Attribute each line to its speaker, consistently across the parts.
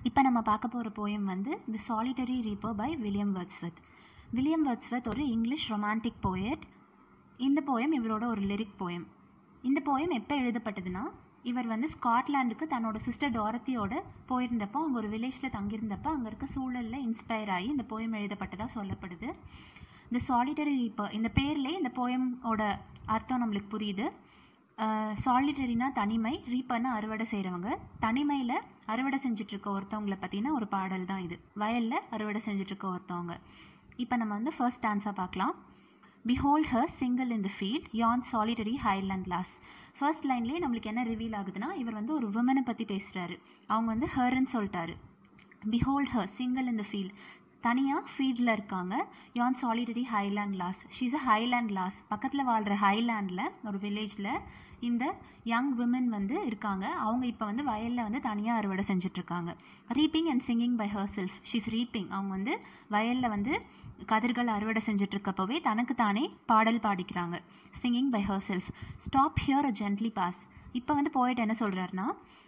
Speaker 1: இப்போ நம்ம பார்க்க போகிற போயம் வந்து the solitary reaper by William Wordsworth William Wordsworth ஒரு இங்கிலீஷ் ரொமான்டிக் போயட் இந்த போயம் இவரோட ஒரு லிரிக் போயம் இந்த போயம் எப்போ எழுதப்பட்டதுன்னா இவர் வந்து ஸ்காட்லாண்டுக்கு தன்னோட சிஸ்டர் டாரத்தியோட போயிருந்தப்போ அவங்க ஒரு வில்லேஜில் தங்கியிருந்தப்போ அங்கே இருக்க சூழலில் இன்ஸ்பயர் ஆகி இந்த போயம் எழுதப்பட்டதாக சொல்லப்படுது இந்த சாலிட்டரி ரீப்பர் இந்த பேர்லேயே இந்த போயமோட அர்த்தம் நம்மளுக்கு புரியுது சாலிட்டரினா தனிமை ரீப்பர்னா அறுவடை செய்கிறவங்க தனிமையில் அறுவடை செஞ்சுட்டு இருக்க ஒருத்தவங்கள பற்றின ஒரு பாடல் தான் இது வயலில் அறுவடை செஞ்சுட்டு இருக்க ஒருத்தவங்க இப்போ நம்ம வந்து ஃபர்ஸ்ட் டான்ஸாக பார்க்கலாம் behold her single in the field yon solitary highland lass first லைன்லேயே நம்மளுக்கு என்ன ரிவீல் ஆகுதுன்னா இவர் வந்து ஒரு விமனை பற்றி பேசுகிறாரு அவங்க வந்து ஹர்ன்னு சொல்லிட்டாரு behold her single in the field தனியாக ஃபீல்டில் இருக்காங்க yon solitary highland lass she's a highland lass பக்கத்தில் வாழ்கிற ஹைலேண்டில் ஒரு வில்லேஜில் இந்த யங் விமன் வந்து இருக்காங்க அவங்க இப்போ வந்து வயலில் வந்து தனியாக அறுவடை செஞ்சிட்ருக்காங்க reaping and singing by herself she's reaping அவங்க வந்து வயலில் வந்து கதிர்கள் அறுவடை செஞ்சிட்ருக்கப்போவே தனக்கு தானே பாடல் பாடிக்கிறாங்க singing by herself stop here or gently pass இப்போ வந்து போயிட்டு என்ன சொல்கிறாருன்னா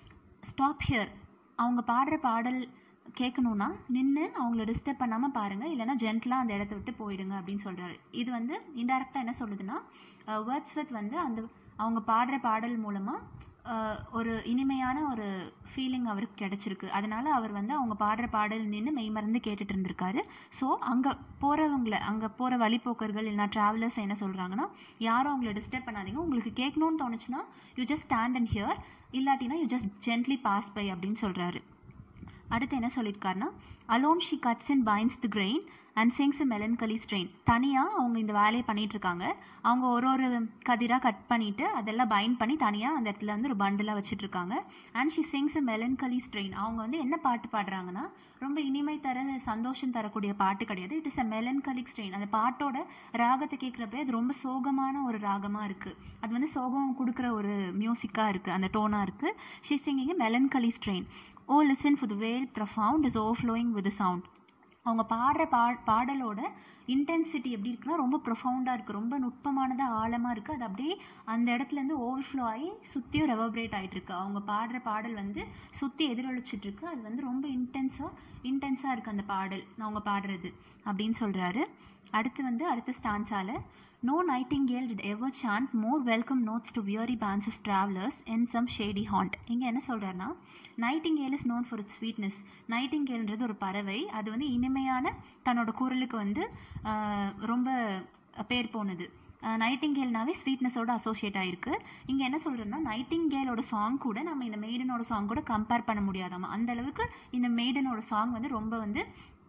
Speaker 1: ஸ்டாப் ஹியர் அவங்க பாடுற பாடல் கேட்கணுன்னா நின்று அவங்கள டிஸ்டர்ப் பண்ணாமல் பாருங்கள் இல்லைனா ஜென்டலாக அந்த இடத்த விட்டு போயிடுங்க அப்படின்னு சொல்கிறாரு இது வந்து இன்டெரக்டாக என்ன சொல்லுதுன்னா வேர்ட்ஸ்வத் வந்து அந்த அவங்க பாடுற பாடல் மூலமாக ஒரு இனிமையான ஒரு ஃபீலிங் அவருக்கு கிடச்சிருக்கு அதனால அவர் வந்து அவங்க பாடுற பாடல் நின்று மெய்மறந்து கேட்டுட்டு இருந்திருக்காரு ஸோ அங்கே போகிறவங்கள அங்கே போகிற வழிப்போக்கர்கள் இல்லைனா ட்ராவலர்ஸ் என்ன சொல்கிறாங்கன்னா யாரும் அவங்கள டிஸ்டர்ப் பண்ணாதீங்க உங்களுக்கு கேட்கணும்னு தோணுச்சுன்னா you just stand and hear இல்லாட்டினா you just gently pass by அப்படின்னு சொல்கிறாரு அடுத்து என்ன சொல்லியிருக்காருன்னா alone she cuts and binds the grain and sings a melancholy strain தனியாக அவங்க இந்த வேலையை பண்ணிட்டு இருக்காங்க அவங்க ஒரு ஒரு கதிராக கட் பண்ணிட்டு அதெல்லாம் பைண்ட் பண்ணி தனியாக அந்த இடத்துல வந்து ஒரு பண்டிலாக வச்சுட்டு இருக்காங்க and she sings a melancholy strain அவங்க வந்து என்ன பாட்டு பாடுறாங்கன்னா ரொம்ப இனிமை தர சந்தோஷம் தரக்கூடிய பாட்டு கிடையாது it is a melancholic strain அந்த பாட்டோட ராகத்தை கேட்குறப்ப அது ரொம்ப சோகமான ஒரு ராகமாக இருக்குது அது வந்து சோகம் கொடுக்குற ஒரு மியூசிக்காக இருக்குது அந்த டோனாக இருக்குது she singing melancholy strain O listen for the vale profound is overflowing with sound அவங்க பாடுற பா பாடலோட இன்டென்சிட்டி எப்படி இருக்குன்னா ரொம்ப ப்ரொஃபவுண்டாக இருக்குது ரொம்ப நுட்பமானதாக ஆழமாக இருக்குது அது அப்படியே அந்த இடத்துலேருந்து ஓவர்ஃப்ளோ ஆகி சுற்றியும் ரெவப்ரேட் ஆகிட்டு இருக்கு அவங்க பாடுற பாடல் வந்து சுற்றி எதிரொலிச்சிட்டு இருக்கு அது வந்து ரொம்ப இன்டென்ஸாக இன்டென்ஸாக இருக்குது அந்த பாடல் அவங்க பாடுறது அப்படின்னு சொல்கிறாரு அடுத்து வந்து அடுத்த ஸ்டான்ஸால no nightingale did ever chant more welcome notes to weary bands of travellers in some shady haunt இங்கே என்ன சொல்கிறாருன்னா nightingale is known for its sweetness நைட்டிங்கேல்ன்றது ஒரு பறவை அது வந்து இனிமையான தன்னோட குரலுக்கு வந்து ரொம்ப பேர் போனது நைட்டிங்கேல்னாவே ஸ்வீட்னஸோட அசோசியேட் ஆயிருக்கு இங்கே என்ன சொல்கிறேன்னா நைட்டிங்கேலோட சாங் கூட நம்ம இந்த மெய்டனோட சாங் கூட கம்பேர் பண்ண முடியாதாமா அந்த அளவுக்கு இந்த மெய்டனோட சாங் வந்து ரொம்ப வந்து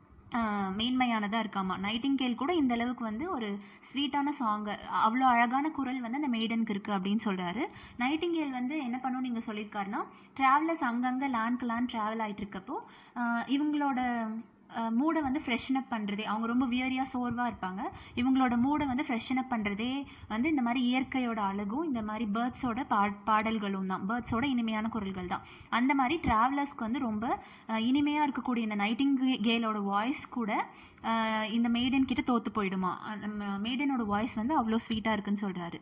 Speaker 1: மேன்மையானதாக இருக்காமா நைட்டிங்கேல் கூட இந்த அளவுக்கு வந்து ஒரு ஸ்வீட்டான சாங்கு அவ்வளோ அழகான குரல் வந்து அந்த மெய்டனுக்கு இருக்குது அப்படின்னு சொல்கிறாரு நைட்டிங்கேல் வந்து என்ன பண்ணும் நீங்கள் சொல்லியிருக்காருன்னா ட்ராவலர்ஸ் அங்கங்கே லேண்ட்க்கு லேண்ட் ட்ராவல் ஆகிட்டு இருக்கப்போ இவங்களோட மூடை வந்து ஃப்ரெஷன் அப் பண்ணுறதே அவங்க ரொம்ப வியரியாக சோர்வாக இருப்பாங்க இவங்களோட மூடை வந்து ஃப்ரெஷன் அப் பண்ணுறதே வந்து இந்த மாதிரி இயற்கையோட அழகும் இந்த மாதிரி பேர்ட்ஸோட பா பாடல்களும் தான் பேர்ட்ஸோட இனிமையான குரல்கள் தான் அந்த மாதிரி ட்ராவலர்ஸ்க்கு வந்து ரொம்ப இனிமையாக இருக்கக்கூடிய இந்த நைட்டிங் கேலோட வாய்ஸ் கூட இந்த மெய்டன் கிட்ட தோத்து போயிடுமா நம்ம மெய்டனோட வாய்ஸ் வந்து அவ்வளோ ஸ்வீட்டாக இருக்குன்னு சொல்கிறாரு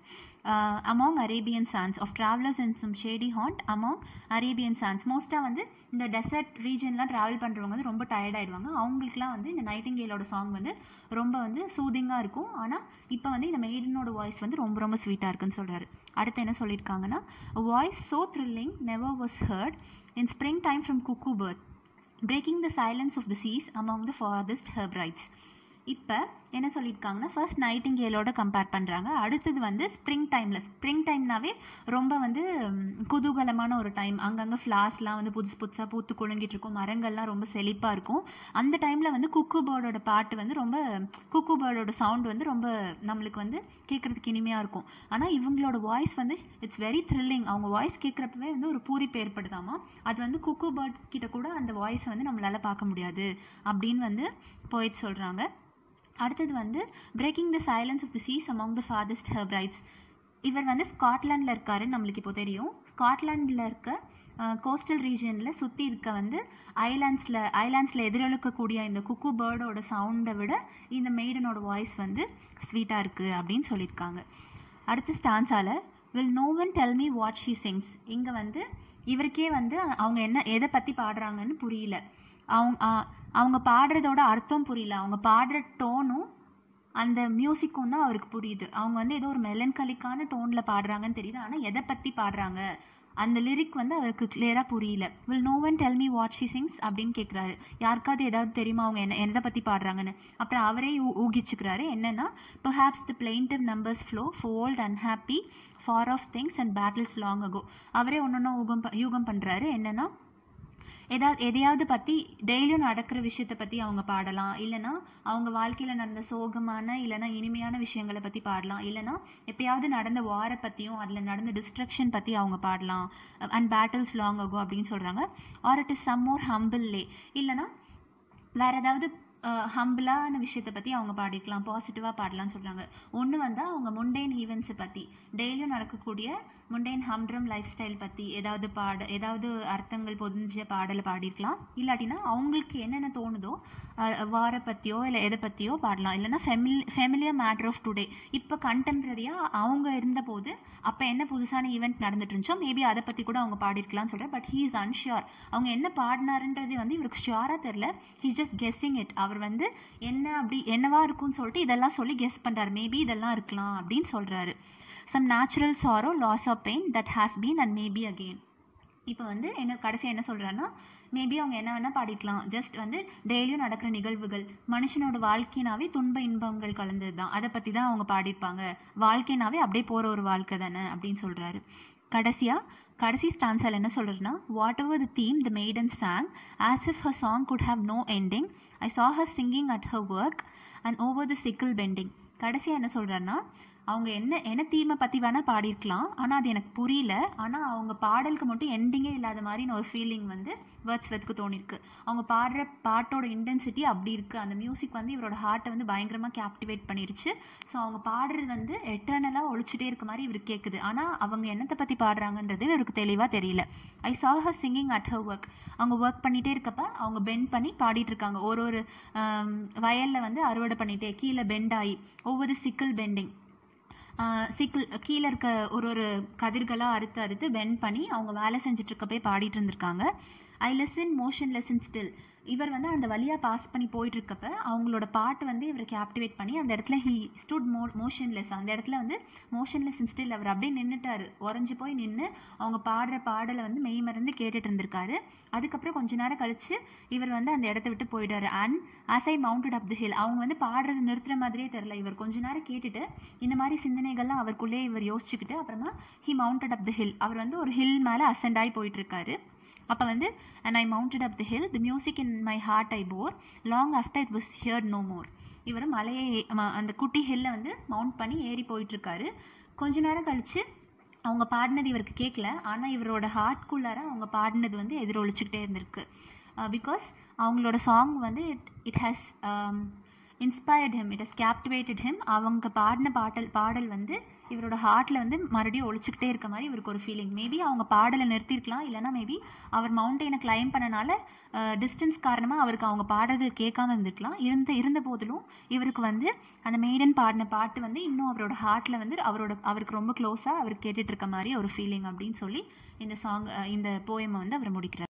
Speaker 1: among Arabian sands of travellers and some shady haunt among Arabian sands மோஸ்ட்டாக வந்து இந்த டெசர்ட் ரீஜன்லாம் ட்ராவல் பண்ணுறவங்க வந்து ரொம்ப டயர்ட் ஆகிடுவாங்க அவங்களுக்குலாம் வந்து இந்த நைட்டிங்கேலோட சாங் வந்து ரொம்ப வந்து சூதிங்காக இருக்கும் ஆனால் இப்போ வந்து இந்த மெய்டனோட வாய்ஸ் வந்து ரொம்ப ரொம்ப ஸ்வீட்டாக இருக்குன்னு சொல்கிறாரு அடுத்து என்ன சொல்லியிருக்காங்கன்னா voice so thrilling never was heard in spring time from cuckoo bird breaking the silence of the seas among the forest Hebrides இப்போ என்ன சொல்லியிருக்காங்கன்னா ஃபர்ஸ்ட் நைட்டிங்கேலோட கம்பேர் பண்ணுறாங்க அடுத்தது வந்து ஸ்ப்ரிங் டைமில் ஸ்ப்ரிங் டைம்னாவே ரொம்ப வந்து குதூகலமான ஒரு டைம் அங்கங்கே ஃப்ளார்ஸ்லாம் வந்து புதுசு புதுசாக பூத்து குலுங்கிட்டு இருக்கும் மரங்கள்லாம் ரொம்ப செழிப்பாக இருக்கும் அந்த டைமில் வந்து குக்கு பேர்டோட பாட்டு வந்து ரொம்ப குக்கு பேர்டோட சவுண்ட் வந்து ரொம்ப நம்மளுக்கு வந்து கேட்குறதுக்கு இனிமையாக இருக்கும் ஆனால் இவங்களோட வாய்ஸ் வந்து இட்ஸ் வெரி த்ரில்லிங் அவங்க வாய்ஸ் கேட்குறப்பவே வந்து ஒரு பூரிப்பு ஏற்படுதாமா அது வந்து குக்கு பேர்ட் கிட்ட கூட அந்த வாய்ஸ் வந்து நம்மளால் பார்க்க முடியாது அப்படின்னு வந்து போயிட்டு சொல்கிறாங்க அடுத்தது வந்து breaking the silence of the seas among the farthest Hebrides இவர் வந்து ஸ்காட்லாண்டில் இருக்காருன்னு நம்மளுக்கு இப்போ தெரியும் ஸ்காட்லாண்டில் இருக்க கோஸ்டல் ரீஜனில் சுற்றி இருக்க வந்து ஐலாண்ட்ஸில் ஐலாண்ட்ஸில் எதிரொலிக்கக்கூடிய இந்த குக்கு பேர்டோட சவுண்டை விட இந்த மெய்டனோட வாய்ஸ் வந்து ஸ்வீட்டாக இருக்குது அப்படின்னு சொல்லியிருக்காங்க அடுத்த ஸ்டான்ஸால் will no one tell me what she sings இங்கே வந்து இவருக்கே வந்து அவங்க என்ன எதை பற்றி பாடுறாங்கன்னு புரியல அவங்க ஆ- அவங்க பாடுறதோட அர்த்தம் புரியல அவங்க பாடுற டோனும் அந்த மியூசிக்கும் தான் அவருக்கு புரியுது அவங்க வந்து ஏதோ ஒரு மெலன்கலிக்கான டோனில் பாடுறாங்கன்னு தெரியுது ஆனால் எதை பற்றி பாடுறாங்க அந்த லிரிக் வந்து அவருக்கு கிளியராக புரியல will no one tell me what she sings அப்படின்னு கேட்குறாரு யாருக்காவது ஏதாவது தெரியுமா அவங்க என்ன எதை பற்றி பாடுறாங்கன்னு அப்புறம் அவரே ஊ- ஊகிச்சுக்கிறாரு என்னன்னா perhaps the plaintive numbers flow fold unhappy far off things and battles long ago அவரே ஒன்று யூகம் ப- யூகம் பண்ணுறாரு என்னன்னா ஏதாவது எதையாவது பற்றி டெய்லியும் நடக்கிற விஷயத்தை பற்றி அவங்க பாடலாம் இல்லைன்னா அவங்க வாழ்க்கையில் நடந்த சோகமான இல்லைன்னா இனிமையான விஷயங்களை பற்றி பாடலாம் இல்லைன்னா எப்பயாவது நடந்த வாரை பற்றியும் அதில் நடந்த டிஸ்ட்ரக்ஷன் பற்றி அவங்க பாடலாம் அண்ட் பேட்டில்ஸ் லாங் அகோ அப்படின்னு சொல்கிறாங்க or it is some more humble lay இல்லைன்னா வேற ஏதாவது ஹம்பிளான விஷயத்தை பற்றி அவங்க பாடிக்கலாம் பாசிட்டிவாக பாடலாம்னு சொல்கிறாங்க ஒன்று வந்து அவங்க முண்டைன் ஈவெண்ட்ஸை பற்றி டெய்லியும் நடக்கக்கூடிய முண்டைன் ஹம்ட்ரம் லைஃப் ஸ்டைல் பற்றி ஏதாவது பாட ஏதாவது அர்த்தங்கள் பொதிஞ்ச பாடலை பாடியிருக்கலாம் இல்லாட்டினா அவங்களுக்கு என்னென்ன தோணுதோ வாரை பற்றியோ இல்லை எதை பற்றியோ பாடலாம் இல்லைன்னா family familiar matter of today இப்போ கண்டெம்பரரியாக அவங்க இருந்தபோது அப்போ என்ன புதுசான ஈவெண்ட் நடந்துட்டு இருந்துச்சோ மேபி அதை பற்றி கூட அவங்க பாடிருக்கலாம்னு சொல்கிறேன் பட் ஹீ இஸ் அன்ஷியோர் அவங்க என்ன பாடினாருன்றது வந்து இவருக்கு ஷியோராக தெரில ஹீஸ் ஜஸ்ட் கெஸ்ஸிங் இட் அவர் வந்து என்ன அப்படி என்னவா இருக்கும்னு சொல்லிட்டு இதெல்லாம் சொல்லி கெஸ் பண்ணுறாரு மேபி இதெல்லாம் இருக்கலாம் அப்படின்னு சொல்கிறாரு some natural sorrow loss of pain that has been and maybe again இப்போ வந்து என்ன கடைசியாக என்ன சொல்கிறாருன்னா மேபி அவங்க என்ன வேணால் பாடிக்கலாம் ஜஸ்ட் வந்து டெய்லியும் நடக்கிற நிகழ்வுகள் மனுஷனோட வாழ்க்கைனாவே துன்ப இன்பங்கள் கலந்தது தான் அதை பற்றி தான் அவங்க பாடியிருப்பாங்க வாழ்க்கைனாவே அப்படியே போகிற ஒரு வாழ்க்கை தானே அப்படின்னு சொல்கிறாரு கடைசியாக கடைசி ஸ்டான்ஸால் என்ன சொல்கிறேன்னா whatever the theme the maiden sang as if her song could have no ending I saw her singing at her work and over the sickle bending கடைசியாக என்ன சொல்கிறாருன்னா அவங்க என்ன என்ன தீமை பற்றி வேணால் பாடியிருக்கலாம் ஆனால் அது எனக்கு புரியல ஆனால் அவங்க பாடலுக்கு மட்டும் எண்டிங்கே இல்லாத மாதிரின்னு ஒரு ஃபீலிங் வந்து வேர்ட்ஸ் வெத்துக்கு தோணிருக்கு அவங்க பாடுற பாட்டோட இன்டென்சிட்டி அப்படி இருக்குது அந்த மியூசிக் வந்து இவரோட ஹார்ட்டை வந்து பயங்கரமாக கேப்டிவேட் பண்ணிருச்சு ஸோ அவங்க பாடுறது வந்து எட்டர்னலாக ஒழிச்சிட்டே இருக்க மாதிரி இவருக்கு கேட்குது ஆனால் அவங்க என்னத்தை பற்றி பாடுறாங்கன்றது இவருக்கு தெளிவாக தெரியல I saw her singing at her work அவங்க ஒர்க் பண்ணிகிட்டே இருக்கப்ப அவங்க பெண்ட் பண்ணி பாடிட்டு இருக்காங்க ஒரு ஒரு வயலில் வந்து அறுவடை பண்ணிட்டே கீழே பெண்ட் ஆகி ஒவ்வொரு சிக்கிள் பெண்டிங் சிக்கிள் கீழே இருக்க ஒரு ஒரு கதிர்களாக அறுத்து அறுத்து பெண்ட் பண்ணி அவங்க வேலை செஞ்சுட்டு இருக்கப்பே பாடிட்டு இருந்திருக்காங்க I listen motion listen still இவர் வந்து அந்த வழியாக பாஸ் பண்ணி போயிட்டு இருக்கப்ப அவங்களோட பாட்டு வந்து இவர் கேப்டிவேட் பண்ணி அந்த இடத்துல ஹி ஸ்டூட் மோ மோஷன்லெஸ் அந்த இடத்துல வந்து மோஷன்லெஸ் ஸ்டில் அவர் அப்படியே நின்றுட்டாரு உறைஞ்சு போய் நின்று அவங்க பாடுற பாடலை வந்து மெய் மறந்து கேட்டுட்டு இருந்திருக்காரு அதுக்கப்புறம் கொஞ்ச நேரம் கழிச்சு இவர் வந்து அந்த இடத்த விட்டு போயிட்டாரு and as I mounted up the hill அவங்க வந்து பாடுறது நிறுத்துற மாதிரியே தெரில இவர் கொஞ்ச நேரம் கேட்டுட்டு இந்த மாதிரி சிந்தனைகள்லாம் அவருக்குள்ளே இவர் யோசிச்சுக்கிட்டு அப்புறமா he mounted up the hill அவர் வந்து ஒரு ஹில் மேலே அசெண்ட் ஆகி போயிட்டு இருக்காரு அப்போ வந்து and I mounted up the hill the music in my heart I bore long after it was heard no more இவர் மலையை ம- அந்த குட்டி ஹில்லை வந்து மவுண்ட் பண்ணி ஏறி போயிட்டு இருக்காரு கொஞ்ச நேரம் கழிச்சு அவங்க பாடினது இவருக்கு கேட்கல ஆனால் இவரோட ஹார்ட்குள்ளார அவங்க பாடினது வந்து எதிரொலிச்சுக்கிட்டே இருந்திருக்கு பிகாஸ் அவங்களோட சாங் வந்து it it has inspired him it has captivated him அவங்க பாடின பாடல் பாடல் வந்து இவரோட ஹார்ட்டில் வந்து மறுபடியும் ஒழிச்சுக்கிட்டே இருக்க மாதிரி இவருக்கு ஒரு ஃபீலிங் மேபி அவங்க பாடலை நிறுத்திருக்கலாம் இல்லைனா மேபி அவர் மவுண்டெயினை கிளைம் பண்ணனால டிஸ்டன்ஸ் காரணமாக அவருக்கு அவங்க பாடுறது கேட்காம இருந்திருக்கலாம் இருந்த இருந்த போதிலும் இவருக்கு வந்து அந்த மெய்டன் பாடின பாட்டு வந்து இன்னும் அவரோட ஹார்ட்டில் வந்து அவரோட அவருக்கு ரொம்ப க்ளோஸாக அவர் கேட்டுட்டு இருக்க மாதிரி ஒரு ஃபீலிங் அப்படின்னு சொல்லி இந்த சாங் இந்த போயமை வந்து அவர் முடிக்கிறார்